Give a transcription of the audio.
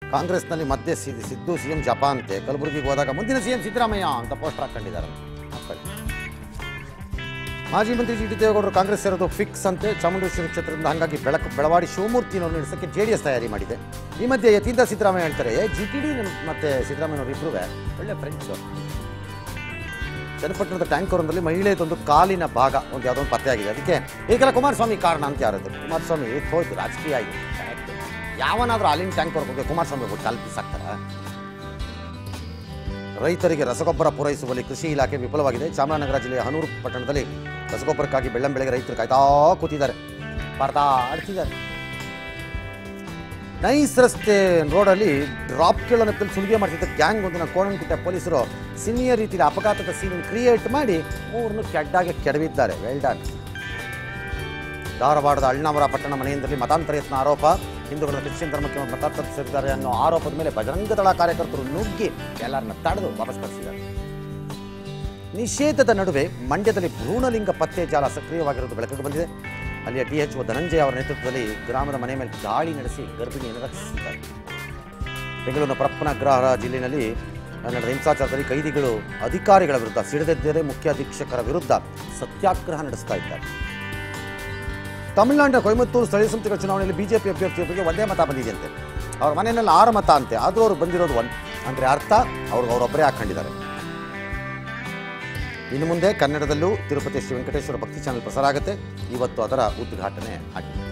ಕಾಂಗ್ರೆಸ್ನಲ್ಲಿ ಮಧ್ಯೆ C Siddu C M ಜಪ ಅಂತೆ ಕಲಬುರಗಿಗೆ ಹೋದಾಗ ಮುಂದಿನ ಸಿ ಎಂ ಸಿದ್ದರಾಮಯ್ಯ ಅಂತ ಪೋಸ್ಟರ್ ಹಾಕೊಂಡಿದ್ದಾರೆ ಹಾಕೊಳ್ಳಿ. ಮಾಜಿ ಮಂತ್ರಿ ಜಿ ಟಿ ದೇವೇಗೌಡರು ಕಾಂಗ್ರೆಸ್ ಸೇರೋದು ಫಿಕ್ಸ್ ಅಂತೆ ಚಾಮುಂಡೇಶ್ವರಿ ಕ್ಷೇತ್ರದಿಂದ ಹಾಗಾಗಿ ಬೆಳಕು ಬೆಳವಾಡಿ ಶಿವಮೂರ್ತಿನವರು ನಡೆಸೋಕ್ಕೆ ಜೆ ಡಿ ಎಸ್ ತಯಾರಿ ಮಾಡಿದೆ ಈ ಮಧ್ಯೆ ಯತೀಂದ್ರ ಸಿದ್ದರಾಮಯ್ಯ ಹೇಳ್ತಾರೆ ಜಿ ಟಿ ಡಿ ಮತ್ತು ಸಿದ್ದರಾಮಯ್ಯನವರು ಇಬ್ಬರೂ ಒಳ್ಳೆ ಫ್ರೆಂಡ್ಸು ಚನ್ನಪಟ್ಟಣದ ಟ್ಯಾಂಕರ್ನಲ್ಲಿ ಮಹಿಳೆಯದೊಂದು ಕಾಲಿನ ಭಾಗ ಒಂದು ಯಾವುದೋ ಒಂದು ಪತ್ತೆಯಾಗಿದೆ ಅದಕ್ಕೆ ಈಗೆಲ್ಲ ಕುಮಾರಸ್ವಾಮಿ ಕಾರಣ ಅಂತ ಯಾರದು ಕುಮಾರಸ್ವಾಮಿ ಹೋಯ್ತು ರಾಜಕೀಯ ಆಗಿದೆ ಕರೆಕ್ಟ್ ಯಾವನಾದ್ರೂ ಅಲ್ಲಿನ ಟ್ಯಾಂಕರ್ ಹೋಗಿ ಕುಮಾರಸ್ವಾಮಿ ಹೋಗಿ ಕಾಲು ಬಿಸಾಕ್ತಾರ ರೈತರಿಗೆ ರಸಗೊಬ್ಬರ ಪೂರೈಸುವಲ್ಲಿ ಕೃಷಿ ಇಲಾಖೆ ವಿಫಲವಾಗಿದೆ ಚಾಮರಾಜನಗರ ಜಿಲ್ಲೆಯ ಹನೂರು ಪಟ್ಟಣದಲ್ಲಿ ರಸಗೊಬ್ಬರಕ್ಕಾಗಿ ಬೆಳ್ಳಂ ಬೆಳಗ್ಗೆ ರೈತರು ಕಾಯ್ತಾ ಕೂತಿದ್ದಾರೆ ಪರದಾಡ್ತಿದ್ದಾರೆ ನೈಸ್ ರಸ್ತೆ ರೋಡಲ್ಲಿ ಡ್ರಾಪ್ ಕೇಳೋನಪ್ಪಲ್ಲಿ ಸುಲಿಗೆ ಮಾಡ್ತಿದ್ದ ಗ್ಯಾಂಗ್ ಒಂದನ್ನು ಕೋಣಂಕುಟ್ಟೆ ಪೊಲೀಸರು ಸಿನಿಯರ್ ರೀತಿಯಲ್ಲಿ ಅಪಘಾತದ ಸೀನ್ ಕ್ರಿಯೇಟ್ ಮಾಡಿ ಮೂರನ್ನು ಕೆಡ್ಡಾಗಿ ಕೆಡವಿದ್ದಾರೆ ವೆಲ್ ಡನ್ ಧಾರವಾಡದ ಅಳ್ನಾವರ ಪಟ್ಟಣ ಮನೆಯಿಂದಲೇ ಮತಾಂತರ ಯತ್ನ ಆರೋಪ ಹಿಂದೂಗಳ ಕ್ರಿಶ್ಚಿಯನ್ ಧರ್ಮಕ್ಕೆ ಮತಾಂತರ ಸೇರಿದ್ದಾರೆ ಅನ್ನೋ ಆರೋಪದ ಮೇಲೆ ಬಜರಂಗ ದಳ ಕಾರ್ಯಕರ್ತರು ನುಗ್ಗಿ ಎಲ್ಲರನ್ನ ತಡೆದು ವಾಪಸ್ ಕಳಿಸಿದ್ದಾರೆ ನಿಷೇಧದ ನಡುವೆ ಮಂಡ್ಯದಲ್ಲಿ ಭ್ರೂಣಲಿಂಗ ಪತ್ತೆ ಜಾಲ ಸಕ್ರಿಯವಾಗಿರುವುದು ಬೆಳಕಿಗೆ ಬಂದಿದೆ ಅಲ್ಲಿಯ ಟಿ ಎಚ್ ಒ ಧನಂಜಯ ಅವರ ನೇತೃತ್ವದಲ್ಲಿ ಗ್ರಾಮದ ಮನೆ ಮೇಲೆ ದಾಳಿ ನಡೆಸಿ ಗರ್ಭಿಣಿಯನ್ನು ರಕ್ಷಿಸಿದ್ದಾರೆ ಬೆಂಗಳೂರಿನ ಪರಪ್ಪನಗ್ರಹ ಜಿಲ್ಲೆಯಲ್ಲಿ ನಡೆದ ಹಿಂಸಾಚಾರದಲ್ಲಿ ಕೈದಿಗಳು ಅಧಿಕಾರಿಗಳ ವಿರುದ್ಧ ಸಿಡಿದಿದ್ದರೆ ಮುಖ್ಯ ಅಧೀಕ್ಷಕರ ವಿರುದ್ಧ ಸತ್ಯಾಗ್ರಹ ನಡೆಸ್ತಾ ಇದ್ದಾರೆ ತಮಿಳುನಾಡಿನ ಕೊಯಮತ್ತೂರು ಸ್ಥಳೀಯ ಸಂಸ್ಥೆಗಳ ಚುನಾವಣೆಯಲ್ಲಿ ಬಿಜೆಪಿ ಅಭ್ಯರ್ಥಿಯೊಬ್ಬರಿಗೆ ಒಂದೇ ಮತ ಬಂದಿದೆಯಂತೆ ಅವ್ರ ಮನೆಯಲ್ಲಿ ಆರು ಮತ ಅಂತೆ ಆದರೂ ಅವರು ಬಂದಿರೋದು ಒಂದು ಅಂದರೆ ಅರ್ಥ ಅವ್ರಿಗೆ ಅವರೊಬ್ಬರೇ ಹಾಕೊಂಡಿದ್ದಾರೆ ಇನ್ನು ಮುಂದೆ ಕನ್ನಡದಲ್ಲೂ ತಿರುಪತಿ ಶ್ರೀ ವೆಂಕಟೇಶ್ವರ ಭಕ್ತಿ ಚಾನೆಲ್ ಪ್ರಸಾರ ಆಗುತ್ತೆ ಇವತ್ತು ಅದರ ಉದ್ಘಾಟನೆ ಆಗಿದೆ